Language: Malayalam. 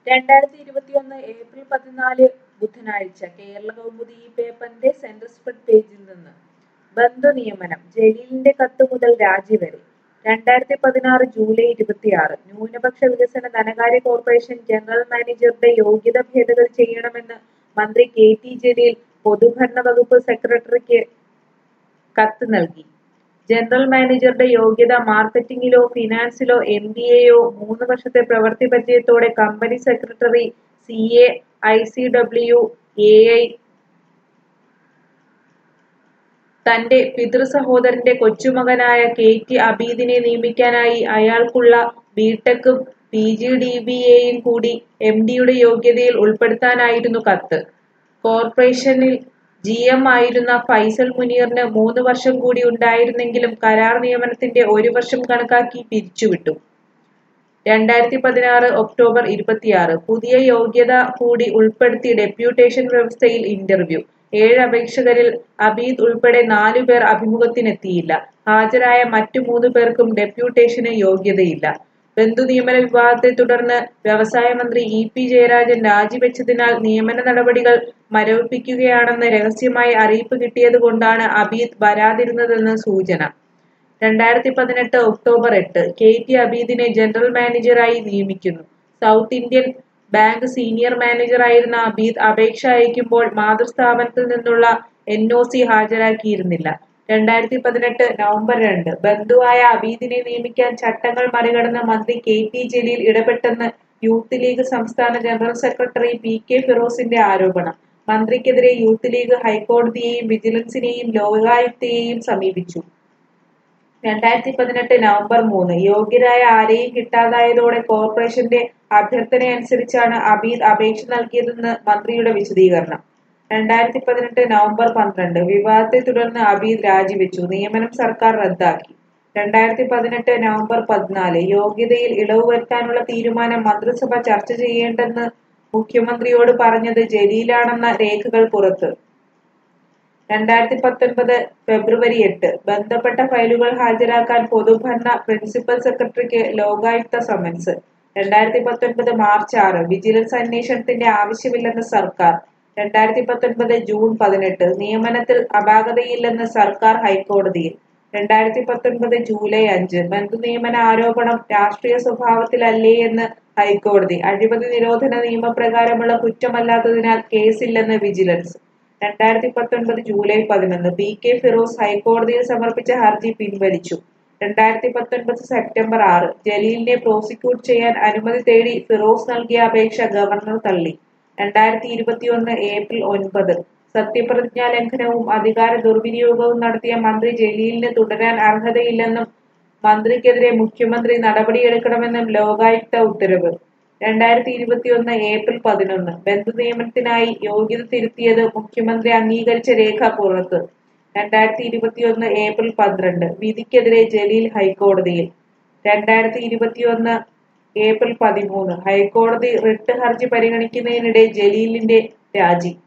രണ്ടായിരത്തി ഇരുപത്തിയൊന്ന് ഏപ്രിൽ പതിനാല് ബുധനാഴ്ച കേരള കൗമുദി ഈ പേപ്പറിന്റെ സെന്റർ സ്പ്രെഡ് പേജിൽ നിന്ന് ബന്ധു നിയമനം ജലീലിന്റെ കത്ത് മുതൽ രാജി വരെ രണ്ടായിരത്തി പതിനാറ് ജൂലൈ ഇരുപത്തിയാറ് ന്യൂനപക്ഷ വികസന ധനകാര്യ കോർപ്പറേഷൻ ജനറൽ മാനേജറുടെ യോഗ്യത ഭേദഗതി ചെയ്യണമെന്ന് മന്ത്രി കെ ടി ജലീൽ പൊതുഭരണ വകുപ്പ് സെക്രട്ടറിക്ക് കത്ത് നൽകി ജനറൽ മാനേജറുടെ യോഗ്യത മാർക്കറ്റിംഗിലോ ഫിനാൻസിലോ എം ബി എയോ മൂന്ന് വർഷത്തെ പ്രവൃത്തി പരിചയത്തോടെ company secretary C A I C W A I തന്റെ പിതൃ സഹോദരന്റെ കൊച്ചുമകനായ കെ ടി അബീദിനെ നിയമിക്കാനായി അയാൾക്കുള്ള ബിടെക്കും പി ജി ഡി ബി എയും കൂടി എം ഡിയുടെ യോഗ്യതയിൽ ഉൾപ്പെടുത്താനായിരുന്നു കത്ത് കോർപ്പറേഷനിൽ ജി എം ആയിരുന്ന ഫൈസൽ മുനീറിന് മൂന്ന് വർഷം കൂടി ഉണ്ടായിരുന്നെങ്കിലും കരാർ നിയമനത്തിന്റെ ഒരു വർഷം കണക്കാക്കി പിരിച്ചുവിട്ടു രണ്ടായിരത്തി പതിനാറ് ഒക്ടോബർ ഇരുപത്തിയാറ് പുതിയ യോഗ്യത കൂടി ഉൾപ്പെടുത്തി ഡെപ്യൂട്ടേഷൻ വ്യവസ്ഥയിൽ ഇന്റർവ്യൂ ഏഴ് അപേക്ഷകരിൽ അബീദ് ഉൾപ്പെടെ നാലു പേർ അഭിമുഖത്തിനെത്തിയില്ല ഹാജരായ മറ്റു മൂന്ന് പേർക്കും ഡെപ്യൂട്ടേഷന് യോഗ്യതയില്ല ബന്ധുനിയമന വിവാദത്തെ തുടർന്ന് വ്യവസായ മന്ത്രി ഇ പി ജയരാജൻ രാജിവെച്ചതിനാൽ നിയമന നടപടികൾ മരവിപ്പിക്കുകയാണെന്ന് രഹസ്യമായി അറിയിപ്പ് കിട്ടിയതുകൊണ്ടാണ് അബീദ് വരാതിരുന്നതെന്ന് സൂചന രണ്ടായിരത്തി പതിനെട്ട് ഒക്ടോബർ എട്ട് കെ ടി അബീദിനെ ജനറൽ മാനേജറായി നിയമിക്കുന്നു സൗത്ത് ഇന്ത്യൻ ബാങ്ക് സീനിയർ മാനേജറായിരുന്ന അബീദ് അപേക്ഷ അയക്കുമ്പോൾ മാതൃസ്ഥാപനത്തിൽ നിന്നുള്ള എൻ ഒ സി ഹാജരാക്കിയിരുന്നില്ല രണ്ടായിരത്തി പതിനെട്ട് നവംബർ രണ്ട് ബന്ധുവായ അബീദിനെ നിയമിക്കാൻ ചട്ടങ്ങൾ മറികടന്ന് മന്ത്രി കെ ടി ജലീൽ ഇടപെട്ടെന്ന് യൂത്ത് ലീഗ് സംസ്ഥാന ജനറൽ സെക്രട്ടറി പി കെ ഫിറോസിന്റെ ആരോപണം മന്ത്രിക്കെതിരെ യൂത്ത് ലീഗ് ഹൈക്കോടതിയെയും വിജിലൻസിനെയും ലോകായുക്തയെയും സമീപിച്ചു രണ്ടായിരത്തി പതിനെട്ട് നവംബർ മൂന്ന് യോഗ്യരായ ആരെയും കിട്ടാതായതോടെ കോർപ്പറേഷന്റെ അഭ്യർത്ഥനയനുസരിച്ചാണ് അബീദ് അപേക്ഷ നൽകിയതെന്ന് മന്ത്രിയുടെ വിശദീകരണം രണ്ടായിരത്തി പതിനെട്ട് നവംബർ പന്ത്രണ്ട് വിവാദത്തെ തുടർന്ന് അബീദ് രാജിവെച്ചു നിയമനം സർക്കാർ റദ്ദാക്കി രണ്ടായിരത്തി പതിനെട്ട് നവംബർ പതിനാല് യോഗ്യതയിൽ ഇളവ് വരുത്താനുള്ള തീരുമാനം മന്ത്രിസഭ ചർച്ച ചെയ്യേണ്ടെന്ന് മുഖ്യമന്ത്രിയോട് പറഞ്ഞത് ജലീലാണെന്ന രേഖകൾ പുറത്ത് രണ്ടായിരത്തി പത്തൊൻപത് ഫെബ്രുവരി എട്ട് ബന്ധപ്പെട്ട ഫയലുകൾ ഹാജരാക്കാൻ പൊതുഭരണ പ്രിൻസിപ്പൽ സെക്രട്ടറിക്ക് ലോകായുക്ത സമൻസ് രണ്ടായിരത്തി പത്തൊൻപത് മാർച്ച് ആറ് വിജിലൻസ് അന്വേഷണത്തിന്റെ ആവശ്യമില്ലെന്ന് സർക്കാർ രണ്ടായിരത്തി പത്തൊൻപത് ജൂൺ പതിനെട്ട് നിയമനത്തിൽ അപാകതയില്ലെന്ന് സർക്കാർ ഹൈക്കോടതിയിൽ രണ്ടായിരത്തി പത്തൊൻപത് ജൂലൈ അഞ്ച് ബന്ധുനിയമന ആരോപണം രാഷ്ട്രീയ സ്വഭാവത്തിലല്ലേ എന്ന് ഹൈക്കോടതി അഴിമതി നിരോധന നിയമപ്രകാരമുള്ള കുറ്റമല്ലാത്തതിനാൽ കേസില്ലെന്ന് വിജിലൻസ് രണ്ടായിരത്തി പത്തൊൻപത് ജൂലൈ പതിനൊന്ന് പി കെ ഫിറോസ് ഹൈക്കോടതിയിൽ സമർപ്പിച്ച ഹർജി പിൻവലിച്ചു രണ്ടായിരത്തി പത്തൊൻപത് സെപ്റ്റംബർ ആറ് ജലീലിനെ പ്രോസിക്യൂട്ട് ചെയ്യാൻ അനുമതി തേടി ഫിറോസ് നൽകിയ അപേക്ഷ ഗവർണർ തള്ളി രണ്ടായിരത്തി ഇരുപത്തിയൊന്ന് ഏപ്രിൽ ഒൻപത് സത്യപ്രതിജ്ഞാ ലംഘനവും അധികാര ദുർവിനിയോഗവും നടത്തിയ മന്ത്രി ജലീലിന് തുടരാൻ അർഹതയില്ലെന്നും മന്ത്രിക്കെതിരെ മുഖ്യമന്ത്രി നടപടിയെടുക്കണമെന്നും ലോകായുക്ത ഉത്തരവ് രണ്ടായിരത്തി ഇരുപത്തിയൊന്ന് ഏപ്രിൽ പതിനൊന്ന് ബന്ധുനിയമനത്തിനായി യോഗ്യത തിരുത്തിയത് മുഖ്യമന്ത്രി അംഗീകരിച്ച രേഖ പുറത്ത് രണ്ടായിരത്തി ഇരുപത്തിയൊന്ന് ഏപ്രിൽ പന്ത്രണ്ട് വിധിക്കെതിരെ ജലീൽ ഹൈക്കോടതിയിൽ രണ്ടായിരത്തി ഇരുപത്തിയൊന്ന് ഏപ്രിൽ പതിമൂന്ന് ഹൈക്കോടതി റിട്ട് ഹർജി പരിഗണിക്കുന്നതിനിടെ ജലീലിന്റെ രാജി